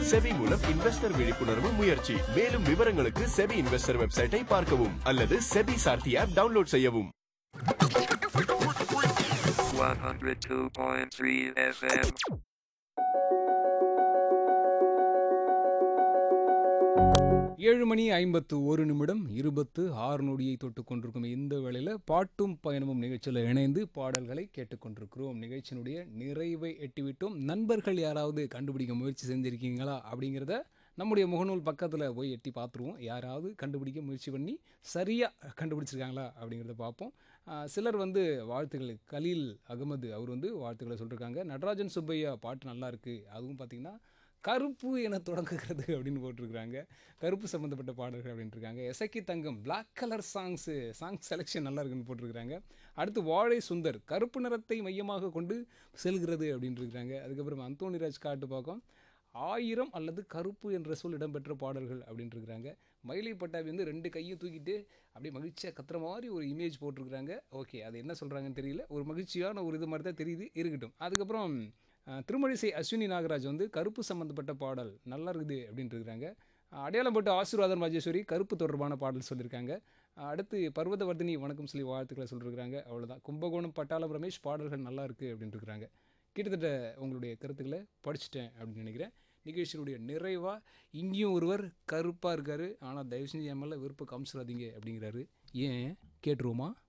SEBI மூலம் investor விழிப்புணர்வு முயற்சி மேலும் விவரங்களுக்கு செபி இன்வெஸ்டர் வெப்சைட்டை பார்க்கவும் அல்லது செபி சார்த்தி ஆப் டவுன்லோட் செய்யவும் 102.3 FM. ஏழு மணி ஐம்பத்து ஒரு நிமிடம் இருபத்து ஆறு நொடியை தொட்டு கொண்டிருக்கும் இந்த வேளையில் பாட்டும் பயணமும் நிகழ்ச்சியில் இணைந்து பாடல்களை கேட்டுக்கொண்டிருக்கிறோம் நிகழ்ச்சியினுடைய நிறைவை எட்டிவிட்டோம் நண்பர்கள் யாராவது கண்டுபிடிக்க முயற்சி செஞ்சுருக்கீங்களா அப்படிங்கிறத நம்முடைய முகநூல் பக்கத்தில் போய் எட்டி பார்த்துருவோம் யாராவது கண்டுபிடிக்க முயற்சி பண்ணி சரியாக கண்டுபிடிச்சிருக்காங்களா அப்படிங்கிறத பார்ப்போம் ஆஹ் சிலர் வந்து வாழ்த்துக்கள் கலீல் அகமது அவர் வந்து வாழ்த்துக்களை சொல்லியிருக்காங்க நடராஜன் சுப்பையா பாட்டு நல்லா இருக்கு அதுவும் பார்த்திங்கன்னா கருப்பு என தொடங்குகிறது அப்படின்னு போட்டிருக்காங்க கருப்பு சம்மந்தப்பட்ட பாடல்கள் அப்படின்ட்டு இருக்காங்க Esakki Thangam black colour songs song selection நல்லா இருக்குன்னு போட்டிருக்காங்க அடுத்து வாழை சுந்தர் கருப்பு நிறத்தை மையமாக கொண்டு செல்கிறது அப்படின்ட்டு இருக்காங்க அதுக்கப்புறம் அந்தோனிராஜ் காட்டு பார்க்கும் ஆயிரம் அல்லது கருப்பு என்ற சொல் இடம்பெற்ற பாடல்கள் அப்படின்ட்டு இருக்காங்க மயிலை பட்டாபி வந்து ரெண்டு கையும் தூக்கிட்டு அப்படியே மகிழ்ச்சியாக கத்துற மாதிரி ஒரு இமேஜ் போட்டிருக்காங்க ஓகே அது என்ன சொல்கிறாங்கன்னு தெரியல ஒரு மகிழ்ச்சியான ஒரு இது மாதிரி தான் தெரியுது இருக்கட்டும் அதுக்கப்புறம் அஹ், திருமழிசை அஸ்வினி நாகராஜ் வந்து கருப்பு சம்மந்தப்பட்ட பாடல் நல்லா இருக்குது அப்படின்ட்டு இருக்காங்க அஹ், அடையாளம் போட்டு ஆசீர்வாதம் ராஜேஸ்வரி கருப்பு தொடர்பான பாடல் சொல்லியிருக்காங்க அஹ், அடுத்து பர்வதவர்தினி வணக்கம் சொல்லி வாழ்த்துக்களை சொல்லியிருக்காங்க அவ்வளோதான் கும்பகோணம் பட்டாளம் ரமேஷ் பாடல்கள் நல்லா இருக்குது அப்படின்ட்டு இருக்காங்க கிட்டத்தட்ட உங்களுடைய கருத்துக்களை படிச்சுட்டேன் அப்படின்னு நினைக்கிறேன் நிகழ்ச்சியினுடைய நிறைவாக இங்கேயும் ஒருவர் கருப்பாக இருக்கார் ஆனால் தயவு செஞ்சு என் மேலே விருப்பம் காமிச்சிடாதீங்க அப்படிங்கிறாரு ஏன் கேட்டுருவோமா